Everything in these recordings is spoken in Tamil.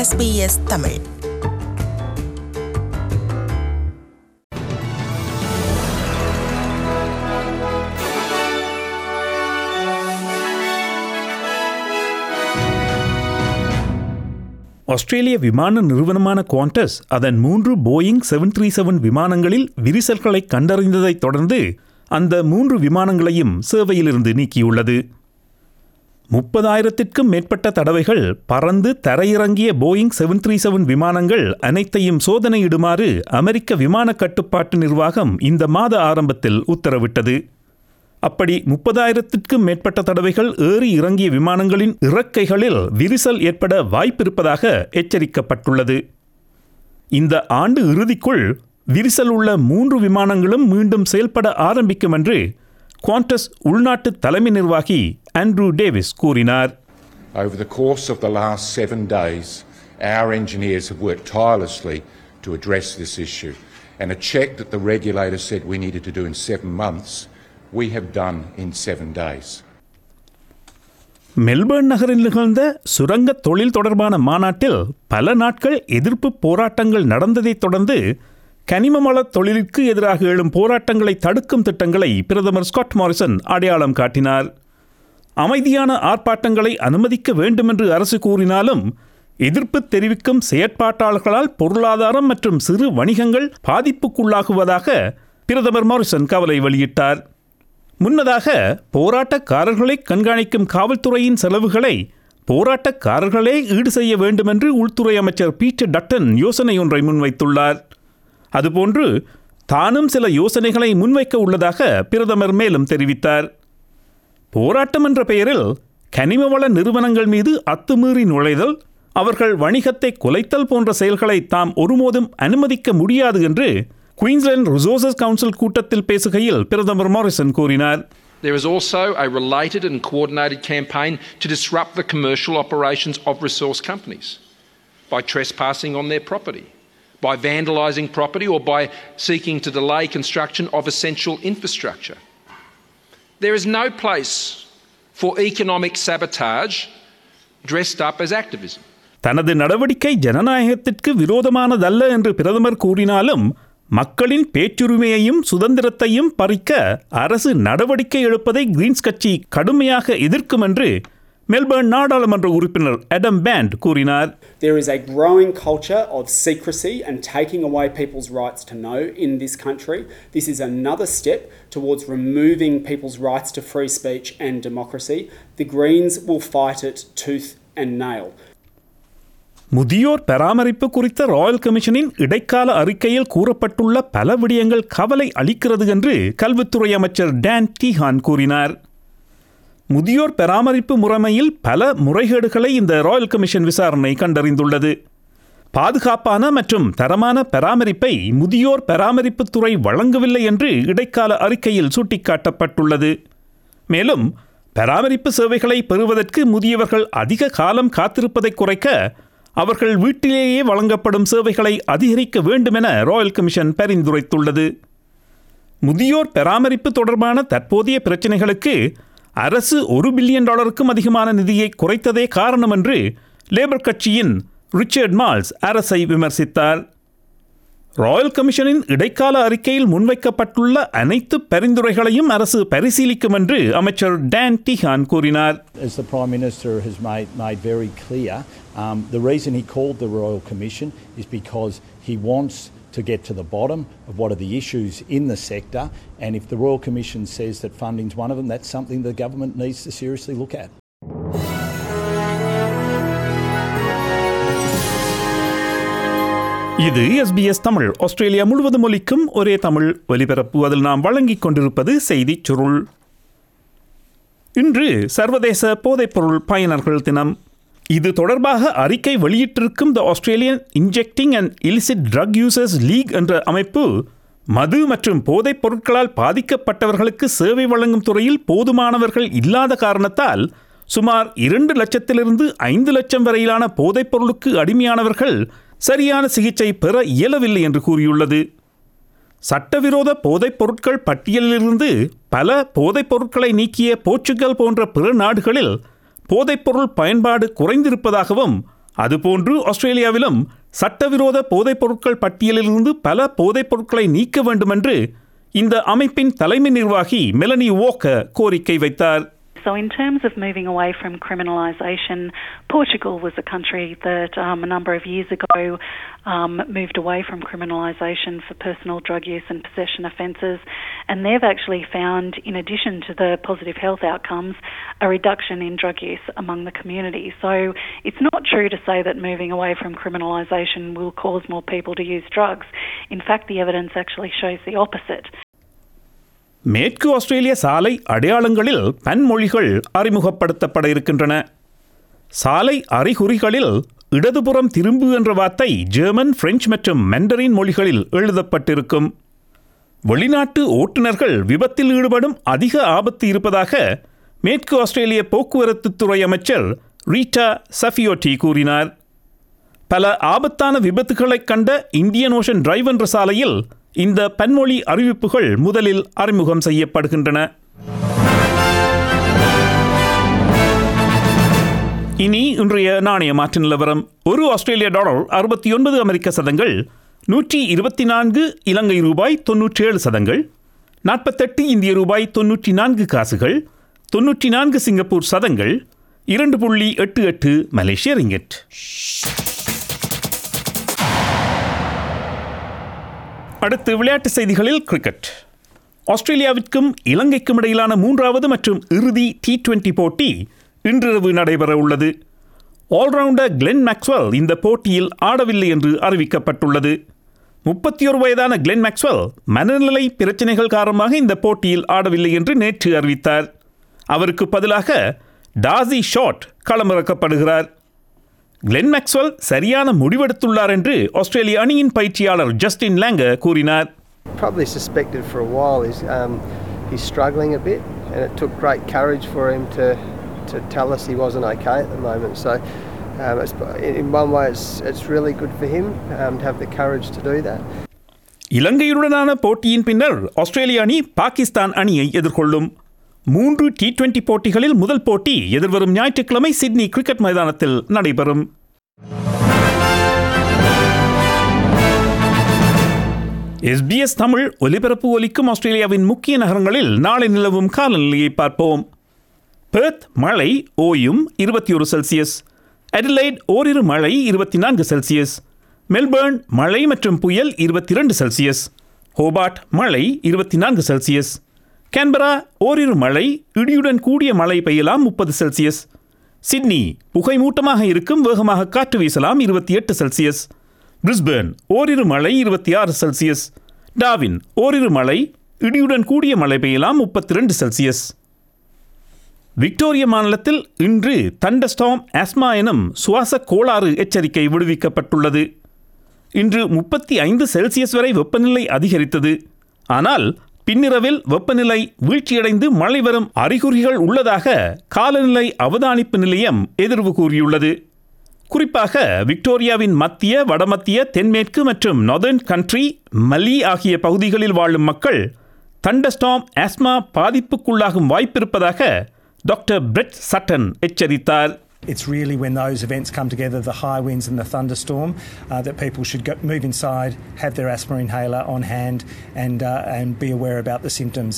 SBS தமிழ் ஆஸ்திரேலிய விமான நிறுவனமான குவாண்டஸ் அதன் மூன்று போயிங் செவன் த்ரீ செவன் விமானங்களில் விரிசல்களை கண்டறிந்ததைத் தொடர்ந்து அந்த மூன்று விமானங்களையும் சேவையிலிருந்து நீக்கியுள்ளது முப்பதாயிரத்திற்கும் மேற்பட்ட தடவைகள் பறந்து தரையிறங்கிய போயிங் செவன் த்ரீ செவன் விமானங்கள் அனைத்தையும் சோதனையிடுமாறு அமெரிக்க விமான கட்டுப்பாட்டு நிர்வாகம் இந்த மாத ஆரம்பத்தில் உத்தரவிட்டது அப்படி முப்பதாயிரத்திற்கும் மேற்பட்ட தடவைகள் ஏறி இறங்கிய விமானங்களின் இறக்கைகளில் விரிசல் ஏற்பட வாய்ப்பிருப்பதாக எச்சரிக்கப்பட்டுள்ளது இந்த ஆண்டு இறுதிக்குள் விரிசல் உள்ள மூன்று விமானங்களும் மீண்டும் செயல்பட ஆரம்பிக்கும் என்று குவாண்டஸ் உள்நாட்டு தலைமை நிர்வாகி ஆண்ட்ரூ டேவிஸ் கூறினார் Over the course of the last seven days, our engineers have worked tirelessly to address this issue. And a check that the regulator said we needed to do in seven months, we have done in seven days. Melbourne நகரில் நிகழ்ந்த சுரங்க தொழில் தொடர்பான மாநாட்டில் பல நாட்கள் எதிர்ப்பு போராட்டங்கள் நடந்ததைத் தொடர்ந்து கனிமவள தொழிலுக்கு எதிராக எழும் போராட்டங்களை தடுக்கும் திட்டங்களை பிரதமர் ஸ்காட் மாரிசன் அடையாளம் காட்டினார் அமைதியான ஆர்ப்பாட்டங்களை அனுமதிக்க வேண்டுமென்று அரசு கூறினாலும் எதிர்ப்பு தெரிவிக்கும் செயற்பாட்டாளர்களால் பொருளாதாரம் மற்றும் சிறு வணிகங்கள் பாதிப்புக்குள்ளாகுவதாக பிரதமர் மாரிசன் கவலை வெளியிட்டார் முன்னதாக போராட்டக்காரர்களை கண்காணிக்கும் காவல்துறையின் செலவுகளை போராட்டக்காரர்களே ஈடு செய்ய வேண்டுமென்று உள்துறை அமைச்சர் பீட்டர் டட்டன் யோசனை ஒன்றை முன்வைத்துள்ளார் அதுபோன்று தானும் சில யோசனைகளை முன்வைக்க உள்ளதாக பிரதமர் மேலும் தெரிவித்தார் போராட்டம் என்ற பெயரில் கனிமவள நிறுவனங்கள் மீது அத்துமீறி நுழைதல் அவர்கள் வணிகத்தை குலைத்தல் போன்ற செயல்களை தாம் ஒருபோதும் அனுமதிக்க முடியாது என்று குயின்ஸ்லாந்து ரிசோர்சஸ் கவுன்சில் கூட்டத்தில் பேசுகையில் பிரதமர் மாரிசன் கூறினார் There is also a related and coordinated campaign to disrupt the commercial operations of resource companies by trespassing on their property, by vandalising property, or by seeking to delay construction of essential infrastructure. There is no place for economic sabotage dressed up as activism. தனது நடவடிக்கை ஜனநாயகத்திற்கு விரோதமானதல்ல என்று பிரதமர் கூறினாலும் மக்களின் பேச்சுரிமையையும் சுதந்திரத்தையும் பறிக்க அரசு நடவடிக்கை எடுப்பதை கிரீன்ஸ் கட்சி கடுமையாக எதிர்க்கும் என்று மெல்பர்ன் நாடாளுமன்ற உறுப்பினர் அடம் பேண்ட் கூறினார் There is a growing culture of secrecy and taking away people's rights to know in this country. This is another step towards removing people's rights to free speech and democracy. The Greens will fight it tooth and nail. முதியோர் பராமரிப்பு குறித்த ராயல் கமிஷனின் இடைக்கால அறிக்கையில் கூறப்பட்டுள்ள பல விடயங்கள் கவலை அளிக்கிறது என்று கல்வித்துறை அமைச்சர் டான் டீஹான் கூறினார் முதியோர் பராமரிப்பு முறைமையில் பல முறைகேடுகளை இந்த ராயல் கமிஷன் விசாரணை கண்டறிந்துள்ளது பாதுகாப்பான மற்றும் தரமான பராமரிப்பை முதியோர் பராமரிப்புத் துறை வழங்கவில்லை என்று இடைக்கால அறிக்கையில் சுட்டிக்காட்டப்பட்டுள்ளது மேலும் பராமரிப்பு சேவைகளை பெறுவதற்கு முதியவர்கள் அதிக காலம் காத்திருப்பதை குறைக்க அவர்கள் வீட்டிலேயே வழங்கப்படும் சேவைகளை அதிகரிக்க வேண்டும் என ராயல் கமிஷன் பரிந்துரைத்துள்ளது முதியோர் பராமரிப்பு தொடர்பான தற்போதைய பிரச்சினைகளுக்கு அரசு ஒரு பில்லியன் டாலருக்கும் அதிகமான நிதியை குறைத்ததே காரணம் என்று லேபர் கட்சியின் ரிச்சர்ட் மால்ஸ் அரசை விமர்சித்தார் ராயல் கமிஷனின் இடைக்கால அறிக்கையில் முன்வைக்கப்பட்டுள்ள அனைத்து பரிந்துரைகளையும் அரசு பரிசீலிக்கும் என்று அமைச்சர் டான் டிஹான் கூறினார் As the Prime Minister has made, made very clear, um, the reason he called the Royal Commission is because he wants to get to the bottom of what are the issues in the sector. And if the Royal Commission says that funding's one of them, that's something the government needs to seriously look at. இது எஸ்பிஎஸ் தமிழ் ஆஸ்திரேலியா முழுவதும் ஒலிக்கும் ஒரே தமிழ் ஒலிபரப்பு அதில் நாம் வழங்கிக் கொண்டிருப்பது செய்திச் சுருள் இன்று சர்வதேச போதைப்பொருள் பயனர்கள் தினம் இது தொடர்பாக அறிக்கை வெளியிட்டிருக்கும் the Australian injecting and illicit drug users league என்ற அமைப்பு மது மற்றும் போதைப் பொருட்களால் பாதிக்கப்பட்டவர்களுக்கு சேவை வழங்கும் துறையில் போதுமானவர்கள் இல்லாத காரணத்தால் சுமார் இரண்டு லட்சத்திலிருந்து ஐந்து லட்சம் வரையிலான போதைப் பொருளுக்கு அடிமையானவர்கள் சரியான சிகிச்சை பெற இயலவில்லை என்று கூறியுள்ளது சட்டவிரோத போதைப் பொருட்கள் பட்டியலிலிருந்து பல போதைப் பொருட்களை நீக்கிய போர்ச்சுகல் போன்ற பிற நாடுகளில் போதைப்பொருள் பயன்பாடு குறைந்திருப்பதாகவும் அதுபோன்று ஆஸ்திரேலியாவிலும் சட்டவிரோத போதைப் பொருட்கள் பட்டியலிலிருந்து பல போதைப் பொருட்களை நீக்க வேண்டுமென்று இந்த அமைப்பின் தலைமை நிர்வாகி மெலனி வோக்க கோரிக்கை வைத்தார் So, in terms of moving away from criminalisation, Portugal was a country that um, a number of years ago um, moved away from criminalisation for personal drug use and possession offences, and they've actually found, in addition to the positive health outcomes, a reduction in drug use among the community. So, it's not true to say that moving away from criminalisation will cause more people to use drugs. In fact, the evidence actually shows the opposite. மேற்கு ஆஸ்திரேலிய சாலை அடையாளங்களில் பன்மொழிகள் அறிமுகப்படுத்தப்பட இருக்கின்றன சாலை அறிகுறிகளில் இடதுபுறம் திரும்பு என்ற வார்த்தை ஜெர்மன் பிரெஞ்சு மற்றும் மெண்டரின் மொழிகளில் எழுதப்பட்டிருக்கும் வெளிநாட்டு ஓட்டுநர்கள் விபத்தில் ஈடுபடும் அதிக ஆபத்து இருப்பதாக மேற்கு ஆஸ்திரேலிய போக்குவரத்து துறை அமைச்சர் ரீட்டா சஃபியோட்டி கூறினார் பல ஆபத்தான விபத்துகளைக் கண்ட இந்தியன் ஓஷன் டிரைவ் என்ற சாலையில் இந்த பன்மொழி அறிவிப்புகள் முதலில் அறிமுகம் செய்யப்படுகின்றன இனி இன்றைய நாணய மாற்று நிலவரம் ஒரு ஆஸ்திரேலிய டாலர் அறுபத்தி ஒன்பது அமெரிக்க சதங்கள் நூற்றி இருபத்தி நான்கு இலங்கை ரூபாய் தொன்னூற்றி ஏழு சதங்கள் நாற்பத்தெட்டு இந்திய ரூபாய் தொன்னூற்றி நான்கு காசுகள் தொன்னூற்றி நான்கு சிங்கப்பூர் சதங்கள் இரண்டு புள்ளி எட்டு எட்டு மலேசிய ரிங்கெட் அடுத்து விளையாட்டு செய்திகளில் கிரிக்கெட் ஆஸ்திரேலியாவிற்கும் இலங்கைக்கும் இடையிலான மூன்றாவது மற்றும் இறுதி டி டுவெண்டி போட்டி இன்றிரவு நடைபெற உள்ளது ஆல்ரவுண்டர் கிளென் மேக்ஸ்வெல் இந்த போட்டியில் ஆடவில்லை என்று அறிவிக்கப்பட்டுள்ளது முப்பத்தி ஒரு வயதான கிளென் மேக்ஸ்வெல் மனநிலை பிரச்சனைகள் காரணமாக இந்த போட்டியில் ஆடவில்லை என்று நேற்று அறிவித்தார் அவருக்கு பதிலாக டாசி ஷாட் களமிறக்கப்படுகிறார் கிளென் மேக்ஸ்வெல் சரியான முடிவெடுத்துள்ளார் என்று ஆஸ்திரேலிய அணியின் பயிற்சியாளர் ஜஸ்டின் லேங்க கூறினார் probably suspected for a while. He's um, he's struggling a bit, and it took great courage for him to to tell us he wasn't okay at the moment. So, um, it's, in one way, it's it's really good for him um, to have the courage to do that. இலங்கையுடனான போட்டியின் பின்னர் ஆஸ்திரேலிய அணி பாகிஸ்தான் அணியை எதிர்கொள்ளும் மூன்று டி டுவெண்டி போட்டிகளில் முதல் போட்டி எதிர்வரும் ஞாயிற்றுக்கிழமை சிட்னி கிரிக்கெட் மைதானத்தில் நடைபெறும் எஸ்பிஎஸ் தமிழ் ஒலிபரப்பு ஒலிக்கும் ஆஸ்திரேலியாவின் முக்கிய நகரங்களில் நாளை நிலவும் காலநிலையை பார்ப்போம் பெர்த் மழை ஓயும் இருபத்தி ஒரு செல்சியஸ் அடிலைட் ஓரிரு மழை இருபத்தி நான்கு செல்சியஸ் மெல்பர்ன் மழை மற்றும் புயல் இருபத்தி இரண்டு செல்சியஸ் ஹோபார்ட் மழை இருபத்தி நான்கு செல்சியஸ் கேன்பரா ஓரிரு மழை இடியுடன் கூடிய மழை பெய்யலாம் முப்பது செல்சியஸ் சிட்னி புகைமூட்டமாக இருக்கும் வேகமாக காற்று வீசலாம் இருபத்தி எட்டு செல்சியஸ் பிரிஸ்பேர்ன் ஓரிரு மழை இருபத்தி ஆறு செல்சியஸ் டாவின் ஓரிரு மழை இடியுடன் கூடிய மழை பெய்யலாம் முப்பத்தி ரெண்டு செல்சியஸ் விக்டோரிய மாநிலத்தில் இன்று தண்டஸ்டாம் ஆஸ்மா எனும் சுவாச கோளாறு எச்சரிக்கை விடுவிக்கப்பட்டுள்ளது இன்று முப்பத்தி ஐந்து செல்சியஸ் வரை வெப்பநிலை அதிகரித்தது ஆனால் பின்னிரவில் வெப்பநிலை வீழ்ச்சியடைந்து மழை வரும் அறிகுறிகள் உள்ளதாக காலநிலை அவதானிப்பு நிலையம் எதிர்வு கூறியுள்ளது குறிப்பாக விக்டோரியாவின் மத்திய வடமத்திய தென்மேற்கு மற்றும் நொதர்ன் கண்ட்ரி மலி ஆகிய பகுதிகளில் வாழும் மக்கள் தண்டஸ்டாம் ஆஸ்மா பாதிப்புக்குள்ளாகும் வாய்ப்பிருப்பதாக டாக்டர் பிரெட் சட்டன் எச்சரித்தார் It's really when those events come together, the high winds and the thunderstorm, uh, that people should go, move inside, have their asthma inhaler on hand, and, uh, and be aware about the symptoms.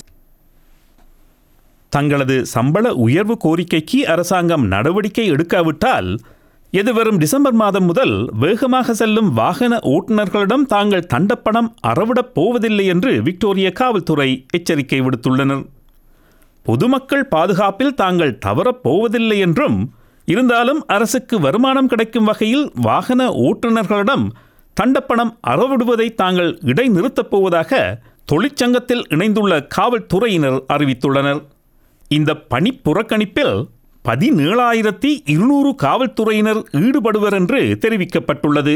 தங்களது சம்பள உயர்வு கோரிக்கைக்கு அரசாங்கம் நடவடிக்கை எடுக்காவிட்டால் எதிர்வரும் டிசம்பர் மாதம் முதல் வேகமாக செல்லும் வாகன ஓட்டுநர்களிடம் தாங்கள் தண்டப்பணம் அறவிடப் போவதில்லை என்று விக்டோரிய காவல்துறை எச்சரிக்கை விடுத்துள்ளனர் பொதுமக்கள் பாதுகாப்பில் தாங்கள் தவறப் போவதில்லை என்றும் இருந்தாலும் அரசுக்கு வருமானம் கிடைக்கும் வகையில் வாகன ஓட்டுநர்களிடம் தண்டப்பணம் அறவிடுவதை தாங்கள் இடைநிறுத்தப் போவதாக தொழிற்சங்கத்தில் இணைந்துள்ள காவல்துறையினர் அறிவித்துள்ளனர் இந்த பணி புறக்கணிப்பில் பதினேழாயிரத்தி இருநூறு காவல்துறையினர் ஈடுபடுவர் என்று தெரிவிக்கப்பட்டுள்ளது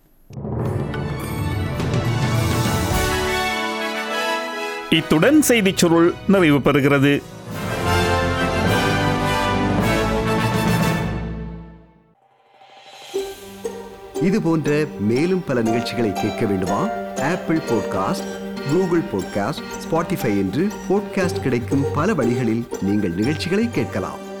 இத்துடன் செய்திச் சுருள் நிறைவு பெறுகிறது இது போன்ற மேலும் பல நிகழ்ச்சிகளை கேட்க வேண்டுமா Apple podcast Google podcast Spotify என்று பாட்காஸ்ட் கிடைக்கும் பல வழிகளில் நீங்கள் நிகழ்ச்சிகளை கேட்கலாம்